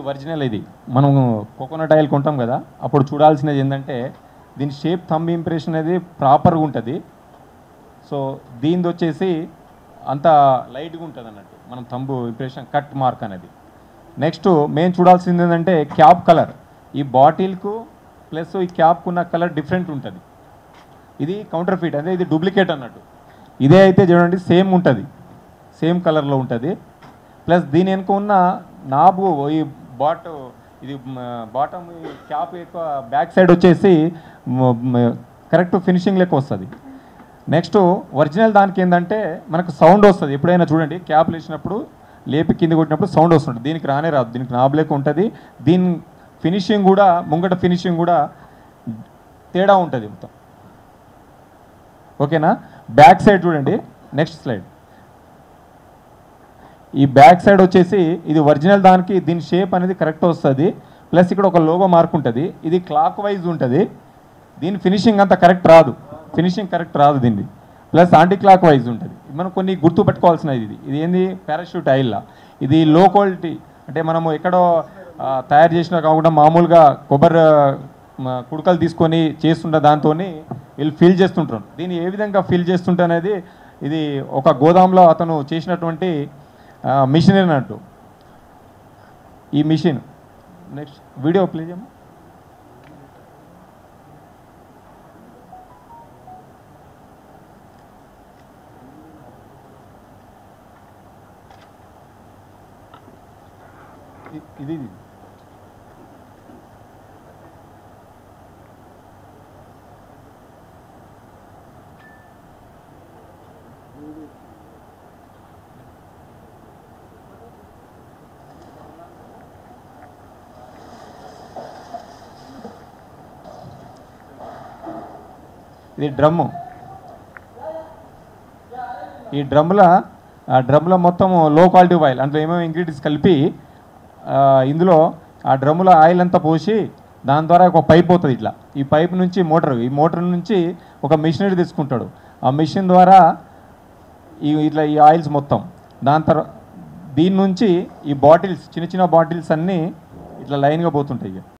Original ఇది మనం coconut oil కొంటాం కదా అప్పుడు చూడాల్సినది ఏంటంటే దీని షేప్ థంబ్ ఇంప్రెషన్ అనేది ప్రాపర్గా ఉంటుంది సో దీనిది వచ్చేసి అంత లైట్గా ఉంటుంది అన్నట్టు మనం తంబు ఇంప్రెషన్ కట్ మార్క్ అనేది నెక్స్ట్ మేము చూడాల్సింది ఏంటంటే క్యాప్ కలర్ ఈ బాటిల్కు ప్లస్ ఈ క్యాప్కు ఉన్న కలర్ డిఫరెంట్ ఉంటుంది ఇది కౌంటర్ ఫీట్ అదే ఇది డూప్లికేట్ అన్నట్టు ఇదే అయితే చూడండి సేమ్ ఉంటుంది సేమ్ కలర్లో ఉంటుంది ప్లస్ దీని వెనుక ఉన్న నాబు ఈ బాట్ ఇది బాటమ్ ఈ క్యాప్ ఎక్కువ బ్యాక్ సైడ్ వచ్చేసి కరెక్ట్ ఫినిషింగ్ లెక్క వస్తుంది నెక్స్ట్ ఒరిజినల్ దానికి ఏంటంటే మనకు సౌండ్ వస్తుంది ఎప్పుడైనా చూడండి క్యాప్ లేచినప్పుడు లేపి కింద కొట్టినప్పుడు సౌండ్ వస్తుంది దీనికి రానే రాదు దీనికి నాబ్ లెక్క ఉంటుంది దీని ఫినిషింగ్ కూడా ముంగట ఫినిషింగ్ కూడా తేడా ఉంటుంది మొత్తం ఓకేనా బ్యాక్ సైడ్ చూడండి నెక్స్ట్ స్లైడ్ ఈ బ్యాక్ సైడ్ వచ్చేసి ఇది ఒరిజినల్ దానికి దీని షేప్ అనేది కరెక్ట్ వస్తుంది ప్లస్ ఇక్కడ ఒక లోగో మార్క్ ఉంటుంది ఇది క్లాక్ వైజ్ ఉంటుంది దీని ఫినిషింగ్ అంతా కరెక్ట్ రాదు ఫినిషింగ్ కరెక్ట్ రాదు దీన్ని ప్లస్ యాంటీ క్లాక్ వైజ్ ఉంటుంది మనం కొన్ని గుర్తు పెట్టుకోవాల్సినది ఇది ఇది ఏంది పారాషూట్ ఆయిల్ ఇది లో క్వాలిటీ అంటే మనము ఎక్కడో ఆ, తయారు చేసిన కాకుండా మామూలుగా కొబ్బరి మ, కుడకలు తీసుకొని చేస్తుంటే దాంతో వీళ్ళు ఫిల్ చేస్తుంటారు దీన్ని ఏ విధంగా ఫిల్ చేస్తుంటే అనేది ఇది ఒక గోదాంలో అతను చేసినటువంటి మిషన్ అన్నట్టు ఈ మిషన్ నెక్స్ట్ వీడియో ప్లే చేయమా ఇ- ఇది ఇది. ఇది డ్రమ్ము ఈ డ్రమ్ల ఆ డ్రమ్లో మొత్తం లో క్వాలిటీ ఆయిల్ అందులో ఏమేమి ఇంగ్రీడియంట్స్ కలిపి ఆ, ఇందులో ఆ డ్రమ్ములో ఆయిల్ అంతా పోసి దాని ద్వారా ఒక పైప్ పోతుంది ఇట్లా ఈ పైప్ నుంచి మోటార్ ఈ మోటార్ నుంచి ఒక మిషనరీ తీసుకుంటాడు ఆ మిషన్ ద్వారా ఈ ఇట్లా ఈ ఆయిల్స్ మొత్తం దాని తర్వాత దీని నుంచి ఈ బాటిల్స్ చిన్న చిన్న బాటిల్స్ అన్నీ ఇట్లా లైన్గా పోతుంటాయి ఇక